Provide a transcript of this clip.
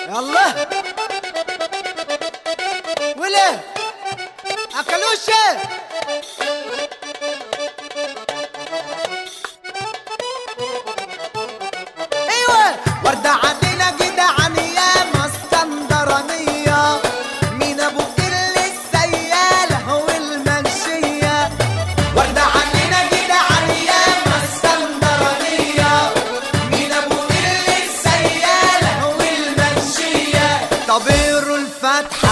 يلا ولا اكلوش ايوه ورده علينا كده عن ياما اسكندرانيه مين ابو كل السياله والمنشيه ورده علينا كده عن ياما اسكندرانيه مين ابو كل السياله والمنشيه طبير الفتحه